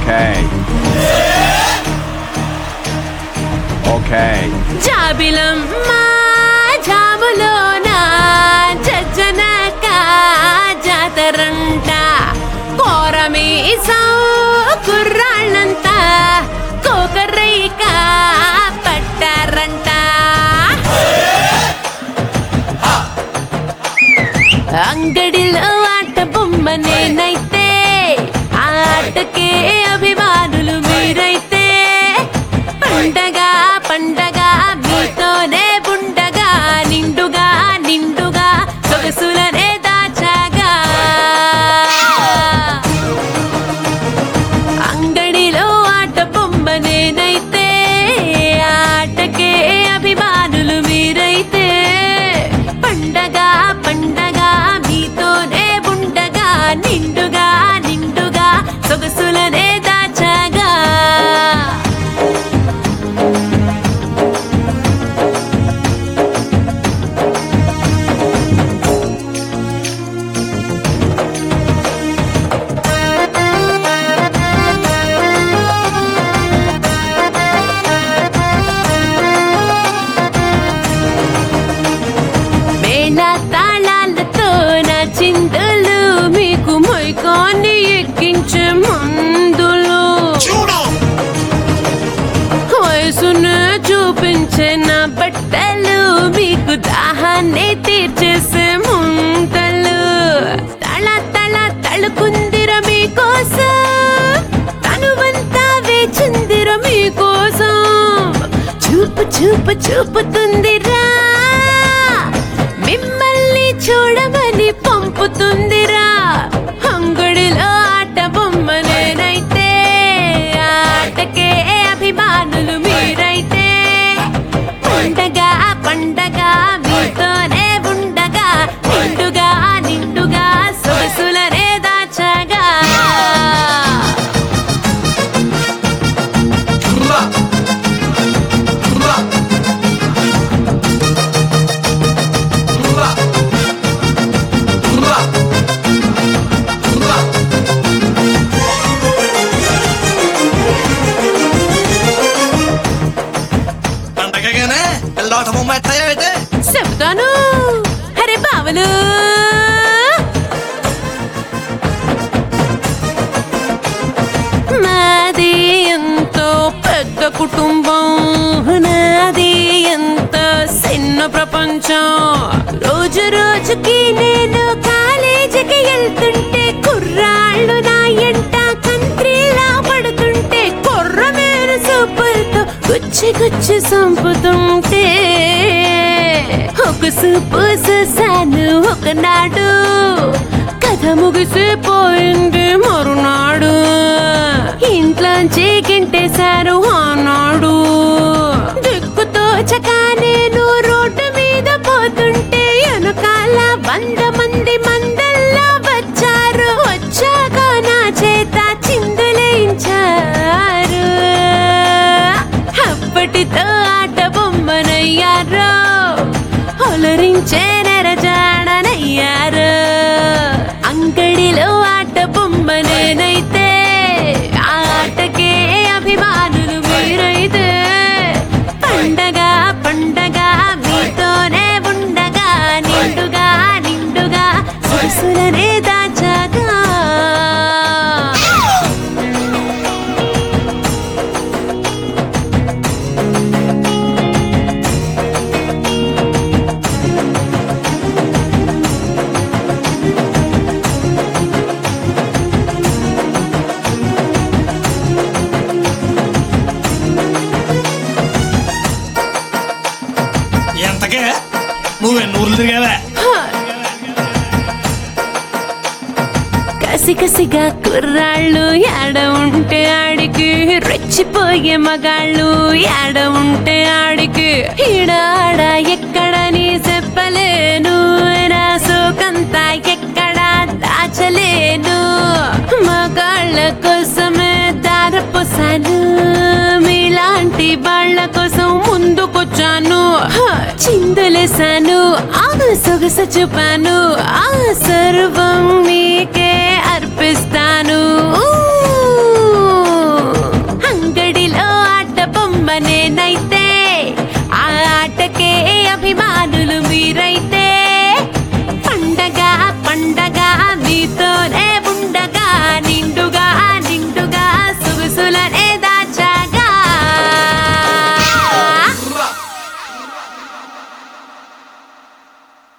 Okay. Okay. జాబిలమ్మ జాములోన జజ్జనక జాతరంట కోరమీసం కుర్రాళ్ళంతా కోకర్రైక పట్టారంట అంగడిలో ఆట బొమ్మ నేనైతే ఆ ఆటకే అభిమానులు మీరైతే పండగ పండగ మీతోనే ఉండగా నిండుగా నిండుగా సొగసులనే దాచాగా అంగడిలో ఆట బొమ్మ నేనైతే ఆ ఆటకే అభిమానులు మీరైతే పండగ పండగ మీతోనే ఉండగా నిండుగా నిండుగా సొగసులనే దాచగా మేళ తాళాలతో నా చిందులు మీకు మొయ్కాన్ని ఎక్కించే మందులు వయసును చూపించే నా బట్టలు మీకు దాహాన్ని తీర్చేసే ముంతలు తళ తళ తళుకుందిర మీకోసం తనువంతా వేచిందిర మీకోసం చూపు చూపు చూపుతుందిరా మిమ్మల్ని చూడమని పంపుతుందిరా అంగుడిలో ఆట బొమ్మ నేనైతే ఆ ఆటకే అభిమానులు మీరైతే పండగ పండగ మీతోనే ఉండగా నిండుగా నిండుగా సొగసులనే దాచగా పండగగానే పిల్లాట బొమ్మ ఎట్టాయితే చెబుతాను అరే బావలు నాది ఎంతో పెద్ద కుటుంబం నాది ఎంత చిన్న ప్రపంచం రోజు రోజుకి నేను కాలేజీకి వెళ్తుంటే కుర్రాళ్ళు నా ఎంట కంత్రిలా పడుతుంటే కుర్ర మేరు సూపులతో గుచ్చి గుచ్చి సంపుతుంటే ఒక సూపు చూసాను ఒకనాడు కథ ముగిసిపోయింది మరునాడు ఇంట్లోంచి గింటేశారు ఆనాడు దిక్కుతో చకా నేను రోడ్డు మీద పోతుంటే వెనకాల వంద మంది మందల్లా వచ్చారు వచ్చాక నా చేత చిందులేయించారు అప్పటితో ఆట బొమ్మనయ్యారు అలరించే నెరజాడనయ్యారు అంగడిలో ఆట బొమ్మ నేనైతే ఆ ఆటకే అభిమానులు మీరైతే పండగ పండగ మీతోనే ఉండగా నిండుగా నిండుగా సొగసులనే దాచగా ఎంతకే నువ్వెన్ని ఊర్లు తిరిగావే కసి కసిగా కుర్రాళ్ళు యాడ ఉంటే ఆడికి రెచ్చిపోయే మగాళ్ళు యాడ ఉంటే ఆడికి ఈడాడ ఎక్కడని చెప్పలేను నా సోకంతా ఎక్కడ దాచలేను మగాళ్ళ కోసమే దారపోసాను మీలాంటి వాళ్ళ కోసం ముందుకొచ్చాను హ, చిందులేశాను ఆ సొగస చూపాను ఆ